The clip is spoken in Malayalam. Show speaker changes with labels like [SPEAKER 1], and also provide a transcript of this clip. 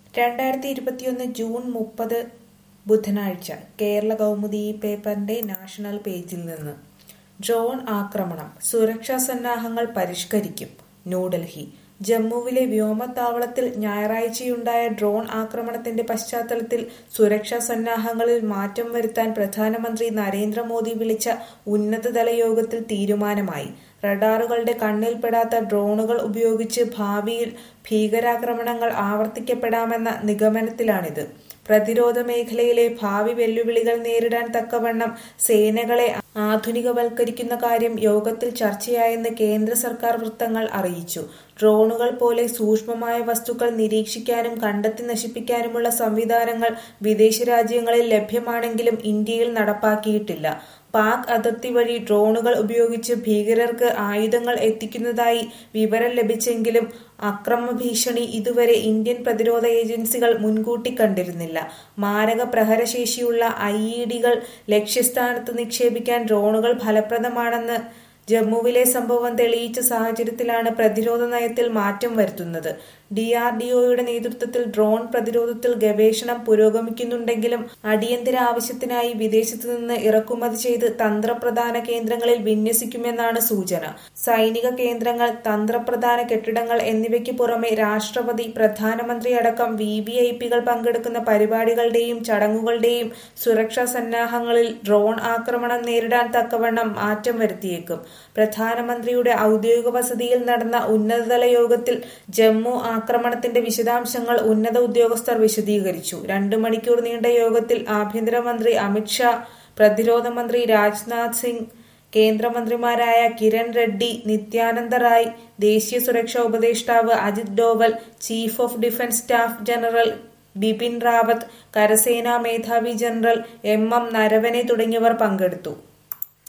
[SPEAKER 1] രണ്ടായിരത്തി ഇരുപത്തിയൊന്ന് ജൂൺ മുപ്പത് ബുധനാഴ്ച കേരള കൗമുദി ഈ പേപ്പറിന്റെ നാഷണൽ പേജിൽ നിന്ന് ഡ്രോൺ ആക്രമണം സുരക്ഷാ സന്നാഹങ്ങൾ പരിഷ്കരിക്കും ന്യൂഡൽഹി ജമ്മുവിലെ വ്യോമത്താവളത്തിൽ ഞായറാഴ്ചയുണ്ടായ ഡ്രോൺ ആക്രമണത്തിന്റെ പശ്ചാത്തലത്തിൽ സുരക്ഷാ സന്നാഹങ്ങളിൽ മാറ്റം വരുത്താൻ പ്രധാനമന്ത്രി നരേന്ദ്രമോദി വിളിച്ച ഉന്നതതല യോഗത്തിൽ തീരുമാനമായി റഡാറുകളുടെ കണ്ണിൽപ്പെടാത്ത ഡ്രോണുകൾ ഉപയോഗിച്ച് ഭാവിയിൽ ഭീകരാക്രമണങ്ങൾ ആവർത്തിക്കപ്പെടാമെന്ന നിഗമനത്തിലാണിത് പ്രതിരോധ മേഖലയിലെ ഭാവി വെല്ലുവിളികൾ നേരിടാൻ തക്കവണ്ണം സേനകളെ ആധുനികവൽക്കരിക്കുന്ന കാര്യം യോഗത്തിൽ ചർച്ചയായെന്ന് കേന്ദ്ര സർക്കാർ വൃത്തങ്ങൾ അറിയിച്ചു ഡ്രോണുകൾ പോലെ സൂക്ഷ്മമായ വസ്തുക്കൾ നിരീക്ഷിക്കാനും കണ്ടെത്തി നശിപ്പിക്കാനുമുള്ള സംവിധാനങ്ങൾ വിദേശ രാജ്യങ്ങളിൽ ലഭ്യമാണെങ്കിലും ഇന്ത്യയിൽ നടപ്പാക്കിയിട്ടില്ല പാക് അതിർത്തി വഴി ഡ്രോണുകൾ ഉപയോഗിച്ച് ഭീകരർക്ക് ആയുധങ്ങൾ എത്തിക്കുന്നതായി വിവരം ലഭിച്ചെങ്കിലും അക്രമ ഭീഷണി ഇതുവരെ ഇന്ത്യൻ പ്രതിരോധ ഏജൻസികൾ മുൻകൂട്ടി കണ്ടിരുന്നില്ല മാരക പ്രഹരശേഷിയുള്ള ഐ ഇ ഡികൾ ലക്ഷ്യസ്ഥാനത്ത് നിക്ഷേപിക്കാൻ ഡ്രോണുകൾ ഫലപ്രദമാണെന്ന് ജമ്മുവിലെ സംഭവം തെളിയിച്ച സാഹചര്യത്തിലാണ് പ്രതിരോധ നയത്തിൽ മാറ്റം വരുത്തുന്നത് ഡിആർഡിഒയുടെ നേതൃത്വത്തിൽ ഡ്രോൺ പ്രതിരോധത്തിൽ ഗവേഷണം പുരോഗമിക്കുന്നുണ്ടെങ്കിലും അടിയന്തര ആവശ്യത്തിനായി വിദേശത്തു നിന്ന് ഇറക്കുമതി ചെയ്ത് തന്ത്രപ്രധാന കേന്ദ്രങ്ങളിൽ വിന്യസിക്കുമെന്നാണ് സൂചന സൈനിക കേന്ദ്രങ്ങൾ തന്ത്രപ്രധാന കെട്ടിടങ്ങൾ എന്നിവയ്ക്ക് പുറമെ രാഷ്ട്രപതി പ്രധാനമന്ത്രി അടക്കം വി വി ഐ പികൾ പങ്കെടുക്കുന്ന പരിപാടികളുടെയും ചടങ്ങുകളുടെയും സുരക്ഷാ സന്നാഹങ്ങളിൽ ഡ്രോൺ ആക്രമണം നേരിടാൻ തക്കവണ്ണം മാറ്റം വരുത്തിയേക്കും പ്രധാനമന്ത്രിയുടെ ഔദ്യോഗിക വസതിയിൽ നടന്ന ഉന്നതതല യോഗത്തിൽ ജമ്മു ആക്രമണത്തിന്റെ വിശദാംശങ്ങൾ ഉന്നത ഉദ്യോഗസ്ഥർ വിശദീകരിച്ചു രണ്ടു മണിക്കൂർ നീണ്ട യോഗത്തിൽ ആഭ്യന്തരമന്ത്രി അമിത്ഷാ പ്രതിരോധ മന്ത്രി രാജ്നാഥ് സിംഗ് കേന്ദ്രമന്ത്രിമാരായ കിരൺ റെഡ്ഡി നിത്യാനന്ദ റായ് ദേശീയ സുരക്ഷാ ഉപദേഷ്ടാവ് Ajit Doval chief of defence staff general Bipin Rawat കരസേനാ മേധാവി ജനറൽ എം എം നരവനെ തുടങ്ങിയവർ പങ്കെടുത്തു